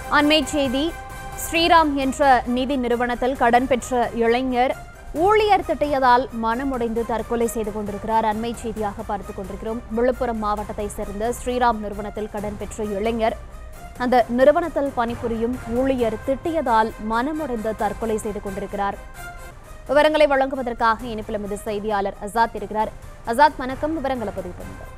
அண்மை செய்தி ஸ்ரீராம் என்ற நிதி நிறுவனத்தில் கடன் பெற்ற இளைஞர் ஊழியர் திட்டியதால் மனமுடைந்து தற்கொலை செய்து கொண்டிருக்கிறார் அண்மை செய்தியாக பார்த்துக் கொண்டிருக்கிறோம் விழுப்புரம் மாவட்டத்தை சேர்ந்த ஸ்ரீராம் நிறுவனத்தில் கடன் பெற்ற இளைஞர் அந்த நிறுவனத்தில் பணிபுரியும் ஊழியர் திட்டியதால் மனமுடைந்து தற்கொலை செய்து கொண்டிருக்கிறார் விவரங்களை வழங்குவதற்காக இனிப்பில் மீது செய்தியாளர் அசாத் இருக்கிறார் அசாத் வணக்கம் விவரங்களை பதிவு பண்ணுங்கள்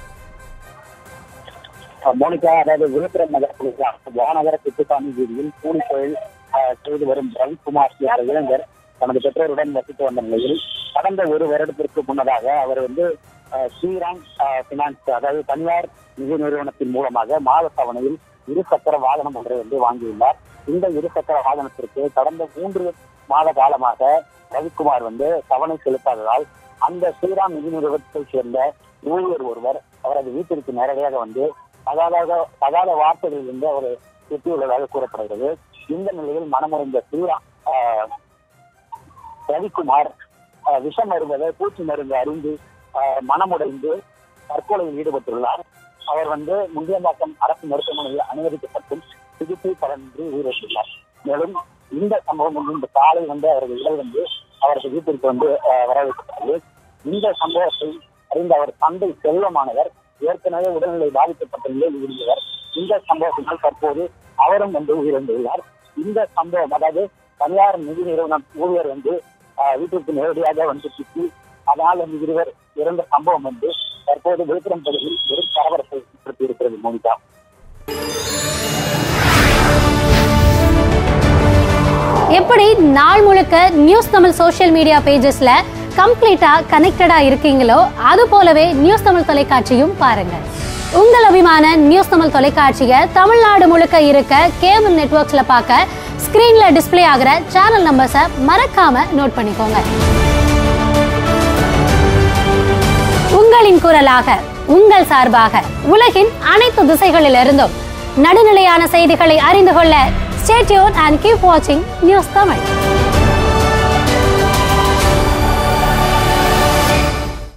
மோனிகா அதாவது விழுப்புரம் நகர போலீஸ் வானகர குத்துசாமி வீதியில் கூலி தொழில் அஹ், செய்து வரும் ரவிக்குமார் என்ற இளைஞர் தனது பெற்றோருடன் வசித்து வந்த நிலையில் கடந்த ஒரு வருடத்திற்கு முன்னதாக அவர் வந்து அஹ், ஸ்ரீராம் பினான்ஸ் அதாவது தனியார் நிதி நிறுவனத்தின் மூலமாக மாத தவணையில் இரு சக்கர வாகனம் ஒன்றை வந்து வாங்கியுள்ளார் இந்த இரு சக்கர வாகனத்திற்கு கடந்த மூன்று மாத காலமாக ரவிக்குமார் வந்து தவணை செலுத்தாததால் அந்த ஸ்ரீராம் நிதி நிறுவனத்தைச் சேர்ந்த ஊழியர் ஒருவர் அவரது வீட்டிற்கு நேரடியாக வந்து தகாத தகாத வார்த்தைகளில் இருந்து அவர் திட்டியுள்ளதாக கூறப்படுகிறது இந்த நிலையில் மனமுறைந்த ஸ்ரீராம் ஆஹ், ரவிக்குமார் ஆஹ், விஷம் மருந்ததை பூச்சி மருந்து அறிந்து ஆஹ், மனமுடைந்து தற்கொலையில் ஈடுபட்டுள்ளார் அவர் வந்து முண்டியம்பாக்கம் அரசு மருத்துவமனையில் அனுமதிக்கப்பட்டும் சிகிச்சை பலனின்றி உயிரிழந்துள்ளார் மேலும் இந்த சம்பவம் வந்து இந்த காலை வந்து அவரது உடல் வந்து அவரது வீட்டிற்கு வந்து ஆஹ், வரவேற்கப்பட்டது இந்த சம்பவத்தை அறிந்த அவர் தந்தை செல்வமானவர் ஏற்கனவே உடல்நிலை பாதிக்கப்பட்ட நிலையில் இருந்தவர் இந்த சம்பவத்தினால் தற்போது அவரும் வந்து உயிரிழந்துள்ளார் இந்த சம்பவம் அதாவது தனியார் நிதி நிறுவனம் ஊழியர் வந்து ஆஹ், வீட்டிற்கு நேரடியாக வந்து சுற்றி அதனால் வந்து இருவர் இறந்த சம்பவம் வந்து தற்போது விழுப்புரம் பகுதியில் வெறும் பரபரப்பை ஏற்படுத்தி இருக்கிறது மோனிகா எப்படி நாள் முழுக்க நியூஸ் தமிழ் சோஷியல் மீடியா பேஜஸ்ல கம்ப்ளீட்டா கனெக்டடா இருக்கீங்களோ அது போலவே நியூஸ் தமிழ் தொலைக்காட்சியும் பாருங்க உங்கள் அபிமான நியூஸ் தமிழ் தொலைக்காட்சியை தமிழ்நாடு முழுக்க இருக்க கேபிள் நெட்வொர்க்ஸ்ல பார்க்க ஸ்கிரீன்ல டிஸ்ப்ளே ஆகிற சேனல் நம்பர்ஸை மறக்காம நோட் பண்ணிக்கோங்க உங்களின் குரலாக உங்கள் சார்பாக உலகின் அனைத்து திசைகளிலிருந்தும் நடுநிலையான செய்திகளை அறிந்து கொள்ள ஸ்டேட்யூன் அண்ட் கீப் வாட்சிங் நியூஸ் தமிழ்